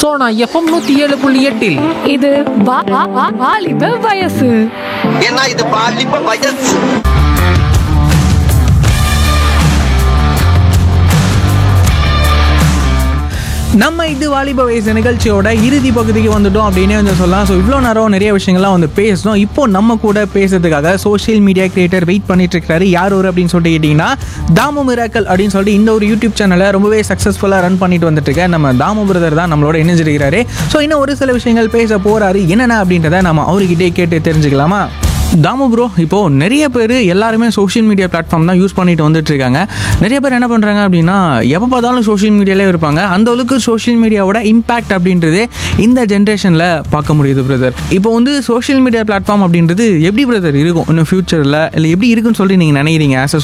Sona FM நூத்தி ஏழு புள்ளி எட்டில் இது வா- வா- வா- வாலிப வயசு ஏன்னா இது பாலிப்ப வயசு நம்ம இது வாலிப வயசு நிகழ்ச்சியோட இறுதி பகுதிக்கு வந்துட்டோம் அப்படின்னே வந்து சொல்லலாம் ஸோ இவ்வளோ நேரம் நிறைய விஷயங்கள்லாம் வந்து பேசணும் இப்போ நம்ம கூட பேசுறதுக்காக சோஷியல் மீடியா கிரியேட்டர் வெயிட் பண்ணிட்டு இருக்காரு யார் ஒரு அப்படின்னு சொல்லிட்டு கேட்டிங்கன்னா தாமு மிராக்கல் அப்படின்னு சொல்லிட்டு இந்த ஒரு யூடியூப் சேனலை ரொம்பவே சக்ஸஸ்ஃபுல்லாக ரன் பண்ணிட்டு வந்துட்டு இருக்க நம்ம தாமு பிரதர் தான் நம்மளோட இணைஞ்சிருக்கிறாரு ஸோ இன்னும் ஒரு சில விஷயங்கள் பேச போறாரு என்னென்ன அப்படின்றத நம்ம அவர்கிட்டே கேட்டு தெரிஞ்சுக்கலாமா தாமு ப்ரோ இப்போ நிறைய பேர் எல்லாருமே சோஷியல் மீடியா பிளாட்ஃபார்ம் தான் யூஸ் பண்ணிட்டு வந்துட்டு இருக்காங்க நிறைய பேர் என்ன பண்ணுறாங்க அப்படின்னா எப்போ பார்த்தாலும் சோஷியல் மீடியாலே இருப்பாங்க அந்த அளவுக்கு சோஷியல் மீடியாவோட இம்பாக்ட் அப்படின்றது இந்த ஜென்ரேஷனில் பார்க்க முடியுது பிரதர் இப்போ வந்து சோஷியல் மீடியா பிளாட்ஃபார்ம் அப்படின்றது எப்படி பிரதர் இருக்கும் இன்னும் ஃபியூச்சரில் இல்லை எப்படி இருக்குன்னு சொல்லி நீங்கள் நினைக்கிறீங்க ஆஸ் அ